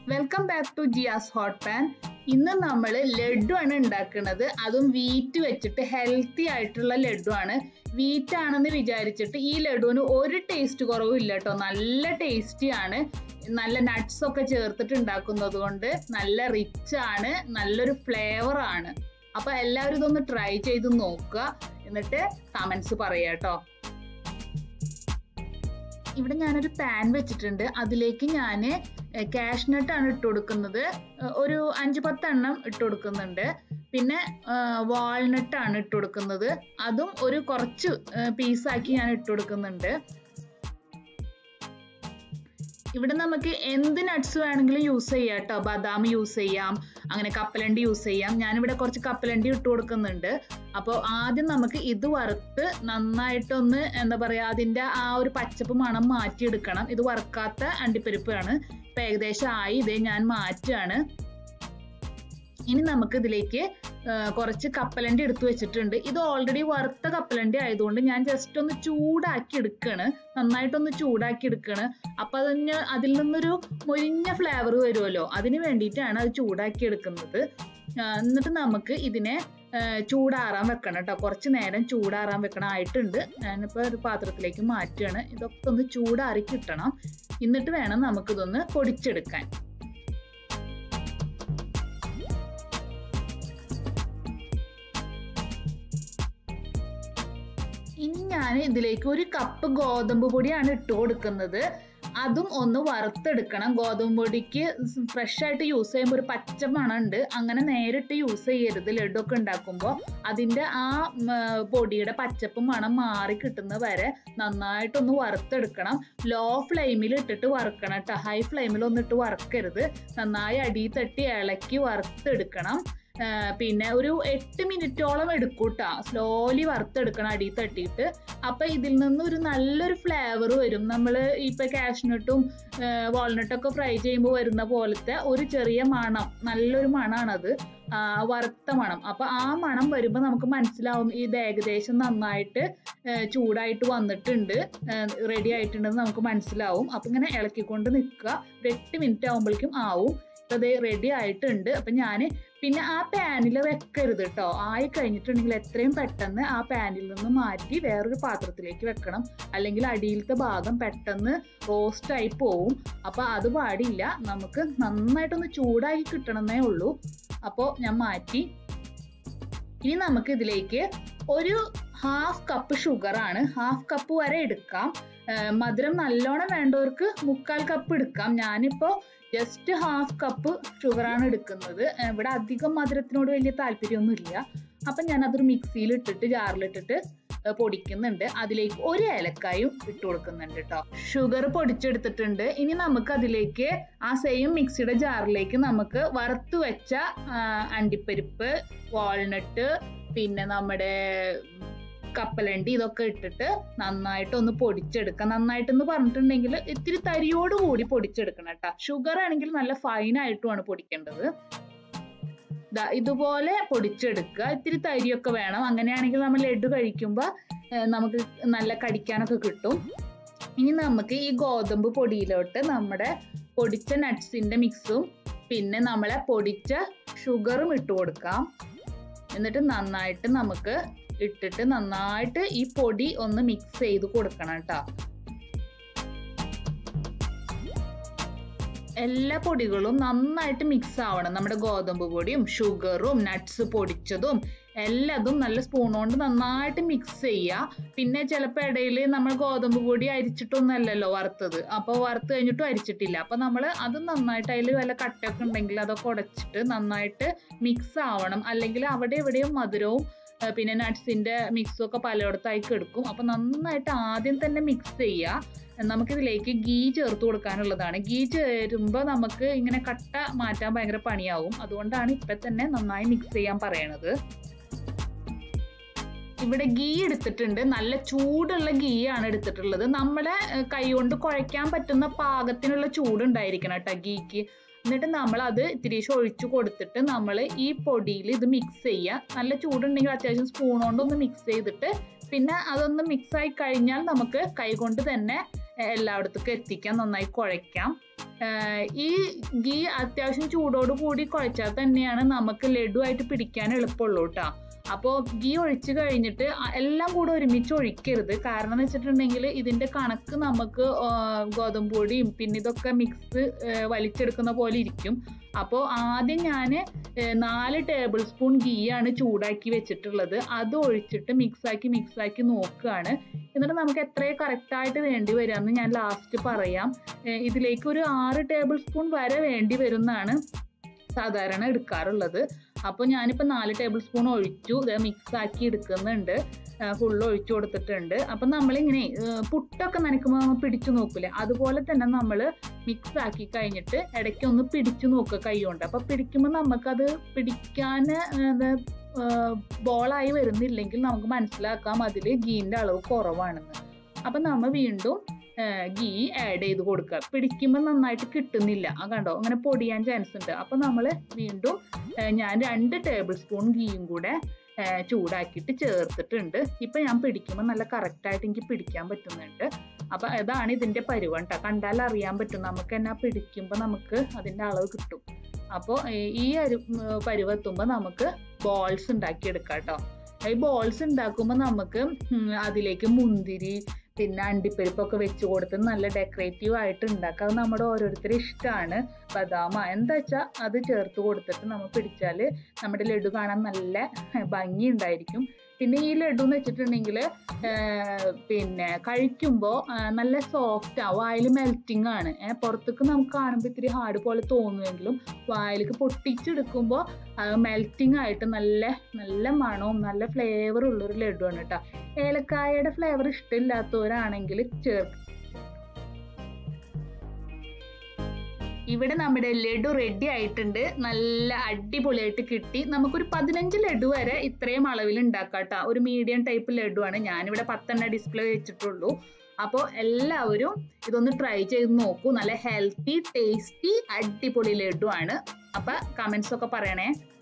welcome back to Jiyas hot pan ഇന്ന് നമ്മൾ ലഡു ആണ് ഉണ്ടാക്കുന്നത് അതും വീറ്റ് വെച്ചിട്ട് ഹെൽത്തി ആയിട്ടുള്ള ലഡു ആണ് വീറ്റ് ആണെന്ന് വിചാരിച്ചിട്ട് ഈ ലഡുവിന് ഒരു ടേസ്റ്റ് കുറവും ഇല്ല കേട്ടോ നല്ല ടേസ്റ്റി ആണ് നല്ല നട്ട്സ് ഒക്കെ ചേർത്തിട്ട് ഉണ്ടാക്കുന്നത് കൊണ്ട് നല്ല റിച്ച് ആണ് നല്ലൊരു ഫ്ലേവർ ആണ് അപ്പൊ എല്ലാവരും ഇതൊന്ന് ട്രൈ ചെയ്ത് നോക്കുക എന്നിട്ട് കമന്റ്സ് പറയാ കേട്ടോ ഇവിടെ ഞാനൊരു പാൻ വെച്ചിട്ടുണ്ട് അതിലേക്ക് ഞാൻ കാഷ്നട്ട് ആണ് ഇട്ട് കൊടുക്കുന്നത് ഒരു അഞ്ച് പത്തെണ്ണം ഇട്ട് കൊടുക്കുന്നുണ്ട് പിന്നെ വാൾനട്ട് ആണ് ഇട്ട് കൊടുക്കുന്നത് അതും ഒരു കുറച്ച് പീസാക്കി ഞാൻ ഇട്ട് കൊടുക്കുന്നുണ്ട് ഇവിടെ നമുക്ക് എന്ത് നട്ട്സ് വേണമെങ്കിലും യൂസ് ചെയ്യാം കേട്ടോ ബദാം യൂസ് ചെയ്യാം അങ്ങനെ കപ്പലണ്ടി യൂസ് ചെയ്യാം ഞാനിവിടെ കുറച്ച് കപ്പലണ്ടി ഇട്ട് കൊടുക്കുന്നുണ്ട് അപ്പോൾ ആദ്യം നമുക്ക് ഇത് വറുത്ത് നന്നായിട്ടൊന്ന് എന്താ പറയുക അതിൻ്റെ ആ ഒരു പച്ചപ്പ് മണം മാറ്റിയെടുക്കണം ഇത് വറുക്കാത്ത അണ്ടിപ്പരിപ്പാണ് ഇപ്പം ഏകദേശം ആയി ഇതേ ഞാൻ മാറ്റുകയാണ് ഇനി നമുക്ക് ഇതിലേക്ക് കുറച്ച് കപ്പലണ്ടി എടുത്തു വെച്ചിട്ടുണ്ട് ഇത് ഓൾറെഡി വറുത്ത കപ്പലണ്ടി ആയതുകൊണ്ട് ഞാൻ ജസ്റ്റ് ഒന്ന് ചൂടാക്കി എടുക്കുകയാണ് നന്നായിട്ടൊന്ന് ചൂടാക്കി എടുക്കുകയാണ് അപ്പൊ അതിന് അതിൽ നിന്നൊരു മൊരിഞ്ഞ ഫ്ലേവർ വരുമല്ലോ അതിന് വേണ്ടിയിട്ടാണ് അത് ചൂടാക്കി എടുക്കുന്നത് എന്നിട്ട് നമുക്ക് ഇതിനെ ചൂടാറാൻ വെക്കണം കേട്ടോ കുറച്ച് നേരം ചൂടാറാൻ വെക്കണം ആയിട്ടുണ്ട് ഞാനിപ്പോൾ ഒരു പാത്രത്തിലേക്ക് മാറ്റുകയാണ് ഇതൊക്കെ ഒന്ന് ചൂടാറി കിട്ടണം എന്നിട്ട് വേണം നമുക്കിതൊന്ന് പൊടിച്ചെടുക്കാൻ ഇനി ഞാൻ ഇതിലേക്ക് ഒരു കപ്പ് ഗോതമ്പ് പൊടിയാണ് ഇട്ട് കൊടുക്കുന്നത് അതും ഒന്ന് വറുത്തെടുക്കണം ഗോതമ്പ് പൊടിക്ക് ഫ്രഷ് ആയിട്ട് യൂസ് ചെയ്യുമ്പോൾ ഒരു പച്ച മണമുണ്ട് അങ്ങനെ നേരിട്ട് യൂസ് ചെയ്യരുത് ലഡു ഒക്കെ ഉണ്ടാക്കുമ്പോൾ അതിൻ്റെ ആ പൊടിയുടെ പച്ചപ്പ് മണം മാറി കിട്ടുന്ന വരെ നന്നായിട്ടൊന്ന് വറുത്തെടുക്കണം ലോ ഫ്ലെയിമിൽ ഇട്ടിട്ട് വറുക്കണം കേട്ടോ ഹൈ ഫ്ലെയിമിൽ ഒന്നിട്ട് വറുക്കരുത് നന്നായി അടി തട്ടി ഇളക്കി വറുത്തെടുക്കണം പിന്നെ ഒരു എട്ട് മിനിറ്റോളം എടുക്കൂട്ടാ സ്ലോലി വറുത്തെടുക്കണം അടി തട്ടിയിട്ട് അപ്പൊ ഇതിൽ നിന്ന് ഒരു നല്ലൊരു ഫ്ലേവർ വരും നമ്മൾ ഇപ്പൊ കാഷ്നട്ടും വാൾനട്ടും ഒക്കെ ഫ്രൈ ചെയ്യുമ്പോൾ വരുന്ന പോലത്തെ ഒരു ചെറിയ മണം നല്ലൊരു മണാണത് വറുത്ത മണം അപ്പൊ ആ മണം വരുമ്പോൾ നമുക്ക് മനസ്സിലാവും ഇത് ഏകദേശം നന്നായിട്ട് ചൂടായിട്ട് വന്നിട്ടുണ്ട് റെഡി ആയിട്ടുണ്ടെന്ന് നമുക്ക് മനസ്സിലാവും അപ്പൊ ഇങ്ങനെ ഇളക്കിക്കൊണ്ട് നിൽക്കുക ഒരു എട്ട് മിനിറ്റ് ആകുമ്പോഴേക്കും ആവും അത് റെഡി ആയിട്ടുണ്ട് അപ്പൊ ഞാൻ പിന്നെ ആ പാനിൽ വെക്കരുത് കേട്ടോ ആയി കഴിഞ്ഞിട്ടുണ്ടെങ്കിൽ എത്രയും പെട്ടെന്ന് ആ പാനിൽ നിന്ന് മാറ്റി വേറൊരു പാത്രത്തിലേക്ക് വെക്കണം അല്ലെങ്കിൽ അടിയിലത്തെ ഭാഗം പെട്ടെന്ന് റോസ്റ്റ് ആയി പോവും അപ്പൊ അത് പാടില്ല നമുക്ക് നന്നായിട്ടൊന്ന് ചൂടാക്കി കിട്ടണമെന്നേ ഉള്ളൂ അപ്പോൾ ഞാൻ മാറ്റി ഇനി നമുക്ക് ഇതിലേക്ക് ഒരു ഹാഫ് കപ്പ് ഷുഗർ ആണ് ഹാഫ് കപ്പ് വരെ എടുക്കാം മധുരം നല്ലോണം വേണ്ടവർക്ക് മുക്കാൽ കപ്പ് എടുക്കാം ഞാനിപ്പോ ജസ്റ്റ് ഹാഫ് കപ്പ് ഷുഗറാണ് എടുക്കുന്നത് ഇവിടെ അധികം മധുരത്തിനോട് വലിയ താല്പര്യമൊന്നുമില്ല അപ്പം ഞാൻ അതൊരു മിക്സിയിൽ ഇട്ടിട്ട് ജാറിലിട്ടിട്ട് പൊടിക്കുന്നുണ്ട് അതിലേക്ക് ഒരു ഏലക്കായും ഇട്ട് കൊടുക്കുന്നുണ്ട് കേട്ടോ ഷുഗർ പൊടിച്ചെടുത്തിട്ടുണ്ട് ഇനി നമുക്ക് അതിലേക്ക് ആ സെയിം മിക്സിയുടെ ജാറിലേക്ക് നമുക്ക് വറുത്ത് വെച്ച അണ്ടിപ്പരിപ്പ് വാൾനട്ട് പിന്നെ നമ്മുടെ കപ്പലണ്ടി ഇതൊക്കെ ഇട്ടിട്ട് നന്നായിട്ട് ഒന്ന് പൊടിച്ചെടുക്കാം നന്നായിട്ടെന്ന് പറഞ്ഞിട്ടുണ്ടെങ്കിൽ ഇത്തിരി തരിയോട് കൂടി പൊടിച്ചെടുക്കണം കേട്ടോ ഷുഗർ ആണെങ്കിൽ നല്ല ഫൈൻ ആയിട്ടുമാണ് പൊടിക്കേണ്ടത് ഇതുപോലെ പൊടിച്ചെടുക്കുക ഇത്തിരി തരിയൊക്കെ വേണം അങ്ങനെയാണെങ്കിൽ നമ്മൾ ലഡു കഴിക്കുമ്പോൾ നമുക്ക് നല്ല കടിക്കാനൊക്കെ കിട്ടും ഇനി നമുക്ക് ഈ ഗോതമ്പ് പൊടിയിലോട്ട് നമ്മുടെ പൊടിച്ച നട്ട്സിന്റെ മിക്സും പിന്നെ നമ്മളെ പൊടിച്ച ഷുഗറും ഇട്ട് കൊടുക്കാം എന്നിട്ട് നന്നായിട്ട് നമുക്ക് ഇട്ടിട്ട് നന്നായിട്ട് ഈ പൊടി ഒന്ന് മിക്സ് ചെയ്ത് കൊടുക്കണം കേട്ടോ എല്ലാ പൊടികളും നന്നായിട്ട് മിക്സ് ആവണം നമ്മുടെ ഗോതമ്പ് പൊടിയും ഷുഗറും നട്ട്സ് പൊടിച്ചതും എല്ലാതും നല്ല സ്പൂൺ കൊണ്ട് നന്നായിട്ട് മിക്സ് ചെയ്യുക പിന്നെ ചിലപ്പോൾ ഇടയിൽ നമ്മൾ ഗോതമ്പ് പൊടി അരിച്ചിട്ടൊന്നല്ലല്ലോ വറുത്തത് അപ്പോൾ വറുത്ത് കഴിഞ്ഞിട്ടും അരിച്ചിട്ടില്ല അപ്പോൾ നമ്മൾ അത് നന്നായിട്ട് അതിൽ വല്ല കട്ടയൊക്കെ ഉണ്ടെങ്കിൽ അതൊക്കെ ഉടച്ചിട്ട് നന്നായിട്ട് മിക്സ് ആവണം അല്ലെങ്കിൽ അവിടെ എവിടെയും മധുരവും പിന്നെ നട്ട്സിന്റെ മിക്സും ഒക്കെ പലയിടത്തായി കിടക്കും അപ്പൊ നന്നായിട്ട് ആദ്യം തന്നെ മിക്സ് ചെയ്യുക നമുക്കിതിലേക്ക് ഗീ ചേർത്ത് കൊടുക്കാനുള്ളതാണ് ഗീ ചേരുമ്പോൾ നമുക്ക് ഇങ്ങനെ കട്ട മാറ്റാൻ ഭയങ്കര പണിയാവും അതുകൊണ്ടാണ് ഇപ്പം തന്നെ നന്നായി മിക്സ് ചെയ്യാൻ പറയണത് ഇവിടെ ഗീ എടുത്തിട്ടുണ്ട് നല്ല ചൂടുള്ള ഗീ ആണ് എടുത്തിട്ടുള്ളത് നമ്മളെ കൈ കൊണ്ട് കുഴയ്ക്കാൻ പറ്റുന്ന പാകത്തിനുള്ള ചൂടുണ്ടായിരിക്കണം കേട്ടോ ഗീക്ക് എന്നിട്ട് നമ്മൾ അത് ഇത്തിരീശ് ഒഴിച്ചു കൊടുത്തിട്ട് നമ്മൾ ഈ പൊടിയിൽ ഇത് മിക്സ് ചെയ്യുക നല്ല ചൂടുണ്ടെങ്കിൽ അത്യാവശ്യം സ്പൂൺ കൊണ്ടൊന്ന് മിക്സ് ചെയ്തിട്ട് പിന്നെ അതൊന്ന് മിക്സ് ആയി കഴിഞ്ഞാൽ നമുക്ക് കൈ കൊണ്ട് തന്നെ എല്ലായിടത്തേക്കും എത്തിക്കാം നന്നായി കുഴയ്ക്കാം ആഹ് ഈ ഗീ അത്യാവശ്യം ചൂടോട് കൂടി കുഴച്ചാൽ തന്നെയാണ് നമുക്ക് ലഡുവായിട്ട് പിടിക്കാൻ എളുപ്പമുള്ളൂ കേട്ടോ അപ്പോൾ ഗീ ഒഴിച്ച് കഴിഞ്ഞിട്ട് അ- എല്ലാം കൂടെ ഒരുമിച്ച് ഒഴിക്കരുത് കാരണം എന്ന് വെച്ചിട്ടുണ്ടെങ്കിൽ ഇതിന്റെ കണക്ക് നമുക്ക് ആഹ് ഗോതമ്പ് പൊടിയും പിന്നെ ഇതൊക്കെ മിക്സ് വലിച്ചെടുക്കുന്ന പോലെ ഇരിക്കും അപ്പോൾ ആദ്യം ഞാൻ നാല് ടേബിൾ സ്പൂൺ ഗീ ആണ് ചൂടാക്കി വെച്ചിട്ടുള്ളത് അത് ഒഴിച്ചിട്ട് മിക്സാക്കി മിക്സാക്കി നോക്കുകയാണ് എന്നിട്ട് നമുക്ക് എത്രയും കറക്റ്റായിട്ട് വേണ്ടി വരാമെന്ന് ഞാൻ ലാസ്റ്റ് പറയാം ഏഹ് ഇതിലേക്ക് ഒരു ആറ് ടേബിൾ സ്പൂൺ വരെ വേണ്ടി വരുന്നതാണ് സാധാരണ എടുക്കാറുള്ളത് അപ്പോൾ ഞാനിപ്പോൾ നാല് ടേബിൾ സ്പൂൺ ഒഴിച്ചു ഇത് മിക്സ് ആക്കി എടുക്കുന്നുണ്ട് ഫുള്ള് ഒഴിച്ചു കൊടുത്തിട്ടുണ്ട് അപ്പം നമ്മളിങ്ങനെ ഏഹ് പുട്ടൊക്കെ നനയ്ക്കുമ്പോൾ നമ്മൾ പിടിച്ചു നോക്കില്ലേ അതുപോലെ തന്നെ നമ്മൾ മിക്സ് ആക്കി കഴിഞ്ഞിട്ട് ഇടയ്ക്ക് ഒന്ന് പിടിച്ചു നോക്കുക കൈ കൊണ്ട് അപ്പം പിടിക്കുമ്പോൾ നമുക്കത് പിടിക്കാൻ ബോളായി വരുന്നില്ലെങ്കിൽ നമുക്ക് മനസ്സിലാക്കാം അതിൽ ഗീൻ്റെ അളവ് കുറവാണെന്ന് അപ്പം നമ്മൾ വീണ്ടും ഗീ ആഡ് ചെയ്ത് കൊടുക്കുക പിടിക്കുമ്പോൾ നന്നായിട്ട് കിട്ടുന്നില്ല ആ കണ്ടോ അങ്ങനെ പൊടിയാൻ ചാൻസ് ഉണ്ട് അപ്പം നമ്മൾ വീണ്ടും ഏ, ഞാൻ രണ്ട് ടേബിൾ സ്പൂൺ ഗീയും കൂടെ ഏ, ചൂടാക്കിയിട്ട് ചേർത്തിട്ടുണ്ട് ഇപ്പം ഞാൻ പിടിക്കുമ്പോൾ നല്ല കറക്റ്റായിട്ട് എനിക്ക് പിടിക്കാൻ പറ്റുന്നുണ്ട് അപ്പം അതാണ് ഇതിൻ്റെ പരുവം കേട്ടോ കണ്ടാൽ അറിയാൻ പറ്റും നമുക്ക് എന്നാ പിടിക്കുമ്പോൾ നമുക്ക് അതിൻ്റെ അളവ് കിട്ടും അപ്പോൾ ഈ അരു പരുവെത്തുമ്പോൾ നമുക്ക് ബോൾസ് ഉണ്ടാക്കിയെടുക്കാം കേട്ടോ ഈ ബോൾസ് ഉണ്ടാക്കുമ്പോൾ നമുക്ക് ഉം, അതിലേക്ക് മുന്തിരി പിന്നെ അണ്ടിപ്പരിപ്പൊക്കെ വെച്ച് കൊടുത്ത് നല്ല ഡെക്കറേറ്റീവ് ആയിട്ട് ഉണ്ടാക്കാം അത് നമ്മുടെ ഓരോരുത്തരുടെ ഇഷ്ടമാണ് ബദാമ എന്താ വെച്ചാൽ അത് ചേർത്ത് കൊടുത്തിട്ട് നമ്മൾ പിടിച്ചാൽ നമ്മുടെ ലഡു കാണാൻ നല്ല ഭംഗി ഉണ്ടായിരിക്കും പിന്നെ ഈ ലഡു എന്ന് വെച്ചിട്ടുണ്ടെങ്കിൽ പിന്നെ കഴിക്കുമ്പോൾ നല്ല സോഫ്റ്റ് ആ വായിൽ മെൽറ്റിംഗ് ആണ് ഏ, പുറത്തേക്ക് നമുക്ക് കാണുമ്പോൾ ഇത്തിരി ഹാർഡ് പോലെ തോന്നുമെങ്കിലും വായിലേക്ക് പൊട്ടിച്ചെടുക്കുമ്പോൾ മെൽറ്റിംഗ് ആയിട്ട് നല്ല നല്ല മണവും നല്ല ഫ്ലേവർ ഉള്ളൊരു ലഡു ആണ് കേട്ടോ ഏലക്കായയുടെ ഫ്ലേവർ ഇഷ്ടമില്ലാത്തവരാണെങ്കിൽ ചേർക്കും ഇവിടെ നമ്മുടെ ലഡു റെഡി ആയിട്ടുണ്ട് നല്ല അടിപൊളിയായിട്ട് കിട്ടി നമുക്കൊരു പതിനഞ്ച് ലഡു വരെ ഇത്രയും അളവിൽ ഉണ്ടാക്കാം കേട്ടോ ഒരു മീഡിയം ടൈപ്പ് ലഡു ആണ് ഞാനിവിടെ പത്തെണ്ണ ഡിസ്പ്ലേ വെച്ചിട്ടുള്ളൂ അപ്പോൾ എല്ലാവരും ഇതൊന്ന് ട്രൈ ചെയ്ത് നോക്കൂ നല്ല ഹെൽത്തി ടേസ്റ്റി അടിപൊളി ലഡു ആണ് അപ്പം കമൻസ് ഒക്കെ പറയണേ